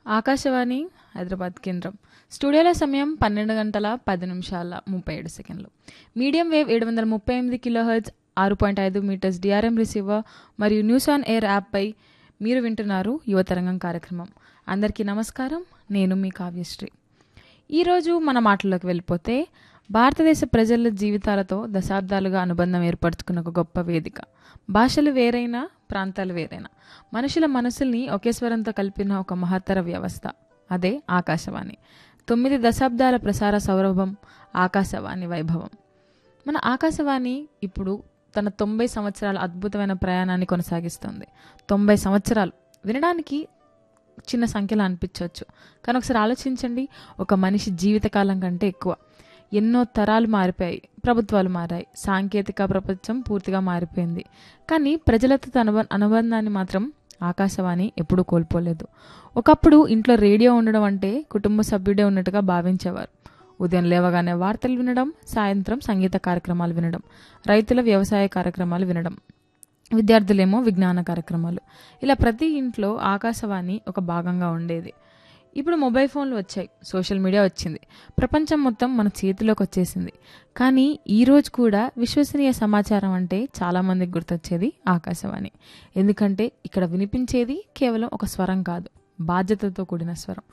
ఆకాశవాణి హైదరాబాద్ కేంద్రం స్టూడియోలో సమయం పన్నెండు గంటల పది నిమిషాల ముప్పై ఏడు సెకండ్లు మీడియం వేవ్ ఏడు వందల ముప్పై ఎనిమిది కిలో హెర్ట్జ్ ఆరు పాయింట్ ఐదు మీటర్స్ డిఆర్ఎం రిసీవర్ మరియు న్యూస్ ఆన్ ఎయిర్ యాప్పై మీరు వింటున్నారు యువతరంగం కార్యక్రమం అందరికీ నమస్కారం నేను మీ కావ్యశ్రీ ఈరోజు మన మాటల్లోకి వెళ్ళిపోతే భారతదేశ ప్రజల జీవితాలతో దశాబ్దాలుగా అనుబంధం ఏర్పరచుకున్న ఒక గొప్ప వేదిక భాషలు వేరైనా ప్రాంతాలు వేరైనా మనుషుల మనసుల్ని ఒకే స్వరంతో కలిపిన ఒక మహత్తర వ్యవస్థ అదే ఆకాశవాణి తొమ్మిది దశాబ్దాల ప్రసార సౌరభం ఆకాశవాణి వైభవం మన ఆకాశవాణి ఇప్పుడు తన తొంభై సంవత్సరాల అద్భుతమైన ప్రయాణాన్ని కొనసాగిస్తుంది తొంభై సంవత్సరాలు వినడానికి చిన్న సంఖ్యలో అనిపించవచ్చు కానీ ఒకసారి ఆలోచించండి ఒక మనిషి జీవితకాలం కంటే ఎక్కువ ఎన్నో తరాలు మారిపోయాయి ప్రభుత్వాలు మారాయి సాంకేతిక ప్రపంచం పూర్తిగా మారిపోయింది కానీ ప్రజలతో తన అనుబ- అనుబంధాన్ని మాత్రం ఆకాశవాణి ఎప్పుడూ కోల్పోలేదు ఒకప్పుడు ఇంట్లో రేడియో ఉండడం అంటే కుటుంబ సభ్యుడే ఉన్నట్టుగా భావించేవారు ఉదయం లేవగానే వార్తలు వినడం సాయంత్రం సంగీత కార్యక్రమాలు వినడం రైతుల వ్యవసాయ కార్యక్రమాలు వినడం విద్యార్థులేమో విజ్ఞాన కార్యక్రమాలు ఇలా ప్రతి ఇంట్లో ఆకాశవాణి ఒక భాగంగా ఉండేది ఇప్పుడు మొబైల్ ఫోన్లు వచ్చాయి సోషల్ మీడియా వచ్చింది ప్రపంచం మొత్తం మన చేతిలోకి వచ్చేసింది కానీ ఈ రోజు కూడా విశ్వసనీయ సమాచారం అంటే చాలామందికి గుర్తొచ్చేది ఆకాశవాణి ఎందుకంటే ఇక్కడ వినిపించేది కేవలం ఒక స్వరం కాదు బాధ్యతతో కూడిన స్వరం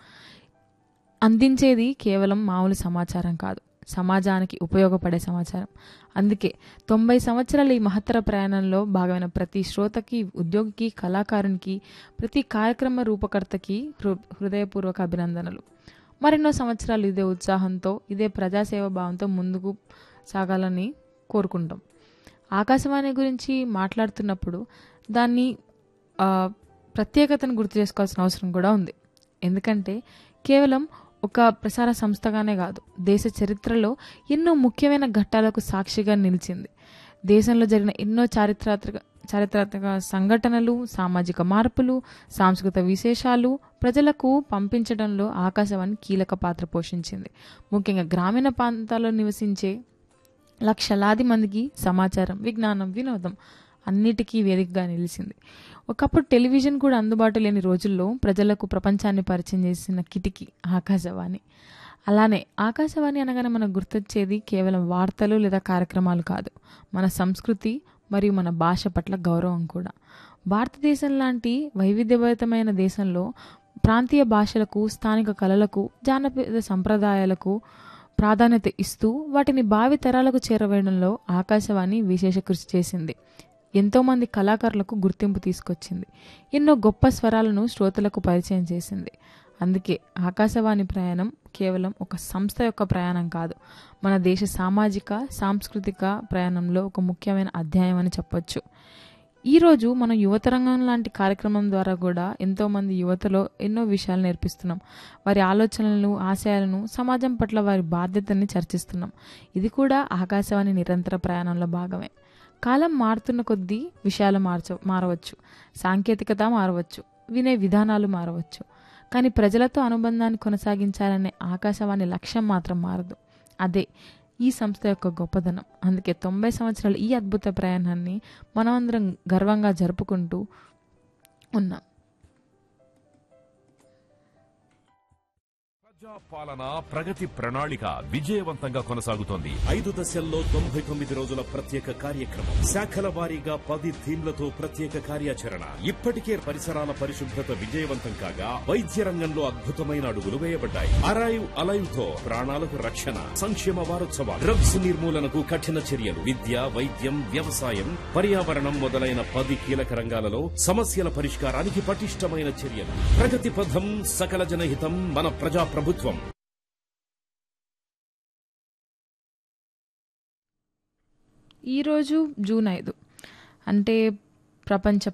అందించేది కేవలం మామూలు సమాచారం కాదు సమాజానికి ఉపయోగపడే సమాచారం అందుకే తొంభై సంవత్సరాల ఈ మహత్తర ప్రయాణంలో భాగమైన ప్రతి శ్రోతకి ఉద్యోగికి కళాకారునికి ప్రతి కార్యక్రమ రూపకర్తకి హృ- హృదయపూర్వక అభినందనలు మరెన్నో సంవత్సరాలు ఇదే ఉత్సాహంతో ఇదే ప్రజాసేవ భావంతో ముందుకు సాగాలని కోరుకుంటాం ఆకాశవాణి గురించి మాట్లాడుతున్నప్పుడు దాన్ని ఆ, ప్రత్యేకతను గుర్తు చేసుకోవాల్సిన అవసరం కూడా ఉంది ఎందుకంటే కేవలం ఒక ప్రసార సంస్థగానే కాదు దేశ చరిత్రలో ఎన్నో ముఖ్యమైన ఘట్టాలకు సాక్షిగా నిలిచింది దేశంలో జరిగిన ఎన్నో చారిత్రాత్మక చారిత్రాత్మక సంఘటనలు సామాజిక మార్పులు సాంస్కృతిక విశేషాలు ప్రజలకు పంపించడంలో ఆకాశవాణి కీలక పాత్ర పోషించింది ముఖ్యంగా గ్రామీణ ప్రాంతాల్లో నివసించే లక్షలాది మందికి సమాచారం విజ్ఞానం వినోదం అన్నిటికీ వేదికగా నిలిచింది ఒకప్పుడు టెలివిజన్ కూడా అందుబాటు లేని రోజుల్లో ప్రజలకు ప్రపంచాన్ని పరిచయం చేసిన కిటికీ ఆకాశవాణి అలానే ఆకాశవాణి అనగానే మనకు గుర్తొచ్చేది కేవలం వార్తలు లేదా కార్యక్రమాలు కాదు మన సంస్కృతి మరియు మన భాష పట్ల గౌరవం కూడా భారతదేశం లాంటి వైవిధ్యభరితమైన దేశంలో ప్రాంతీయ భాషలకు స్థానిక కళలకు జానపద సంప్రదాయాలకు ప్రాధాన్యత ఇస్తూ వాటిని భావి తరాలకు చేరవేయడంలో ఆకాశవాణి విశేష కృషి చేసింది ఎంతోమంది కళాకారులకు గుర్తింపు తీసుకొచ్చింది ఎన్నో గొప్ప స్వరాలను శ్రోతలకు పరిచయం చేసింది అందుకే ఆకాశవాణి ప్రయాణం కేవలం ఒక సంస్థ యొక్క ప్రయాణం కాదు మన దేశ సామాజిక సాంస్కృతిక ప్రయాణంలో ఒక ముఖ్యమైన అధ్యాయం అని చెప్పొచ్చు ఈరోజు మనం యువతరంగం లాంటి కార్యక్రమం ద్వారా కూడా ఎంతోమంది యువతలో ఎన్నో విషయాలు నేర్పిస్తున్నాం వారి ఆలోచనలను ఆశయాలను సమాజం పట్ల వారి బాధ్యతల్ని చర్చిస్తున్నాం ఇది కూడా ఆకాశవాణి నిరంతర ప్రయాణంలో భాగమే కాలం మారుతున్న కొద్దీ విషయాలు మార్చ మారవచ్చు సాంకేతికత మారవచ్చు వినే విధానాలు మారవచ్చు కానీ ప్రజలతో అనుబంధాన్ని కొనసాగించాలనే ఆకాశవాణి లక్ష్యం మాత్రం మారదు అదే ఈ సంస్థ యొక్క గొప్పదనం అందుకే తొంభై సంవత్సరాల ఈ అద్భుత ప్రయాణాన్ని మనమందరం గర్వంగా జరుపుకుంటూ ఉన్నాం ప్రజా పాలన ప్రగతి ప్రణాళిక విజయవంతంగా కొనసాగుతోంది ఐదు దశల్లో తొంభై తొమ్మిది రోజుల ప్రత్యేక కార్యక్రమం శాఖల వారీగా పది థీమ్లతో ప్రత్యేక కార్యాచరణ ఇప్పటికే పరిసరాల పరిశుభ్రత విజయవంతం కాగా వైద్య రంగంలో అద్భుతమైన అడుగులు వేయబడ్డాయి అరైవ్ అలైవ్ తో ప్రాణాలకు రక్షణ సంక్షేమ వారోత్సవాలు డ్రగ్స్ నిర్మూలనకు కఠిన చర్యలు విద్య వైద్యం వ్యవసాయం పర్యావరణం మొదలైన పది కీలక రంగాలలో సమస్యల పరిష్కారానికి పటిష్టమైన చర్యలు ప్రగతి పథం సకల జనహితం మన ప్రజా ప్రభుత్వం ఈరోజు జూన్ ఐదు అంటే ప్రపంచ